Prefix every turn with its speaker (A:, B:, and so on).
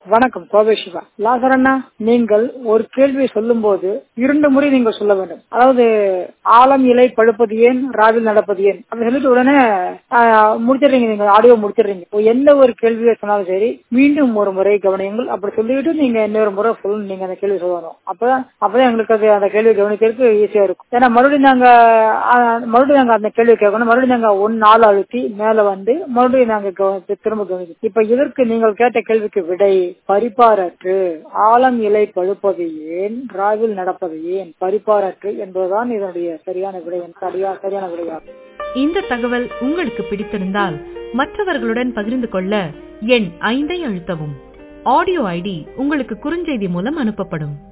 A: வணக்கம் கோவை சிவா லாசரண்ணா நீங்கள் ஒரு கேள்வியை சொல்லும் போது இரண்டு முறை நீங்கள் சொல்ல வேண்டும் அதாவது ஆழம் இலை பழுப்பது ஏன் ராவில் நடப்பது ஏன் அப்படி சொல்லிட்டு உடனே ஆஹ், முடிச்சிடுறீங்க நீங்க ஆடியோ முடிச்சிடுறீங்க இப்போ எந்த ஒரு கேள்வியை சொன்னாலும் சரி மீண்டும் ஒரு முறை கவனியுங்கள் அப்படி சொல்லிட்டு நீங்க இன்னொரு முறை சொல்லணும் நீங்க அந்த கேள்வி சொல்லணும் அப்பதான் அப்பதான் எங்களுக்கு அது அந்த கேள்வி கவனிக்கிறதுக்கு ஈஸியா இருக்கும் ஏன்னா மறுபடியும் நாங்க ஆஹ், மறுபடியும் நாங்க அந்த கேள்வி கேட்கணும் மறுபடியும் நாங்க ஒன்னு நாள் அழுத்தி மேல வந்து மறுபடியும் நாங்க கவனித்து திரும்ப கவனிக்கணும் இப்ப இதற்கு நீங்கள் கேட்ட கேள்விக்கு விடை பரிபாரற்று ஆழம் இலை பழுப்பது ஏன் ராவில் நடப்பது ஏன் பரிபாரற்று என்பதுதான் இதனுடைய சரியான விடை சரியா சரியான விடையாகும்
B: இந்த தகவல் உங்களுக்கு பிடித்திருந்தால் மற்றவர்களுடன் பகிர்ந்து கொள்ள எண் ஐந்தை அழுத்தவும் ஆடியோ ஐடி உங்களுக்கு குறுஞ்செய்தி மூலம் அனுப்பப்படும்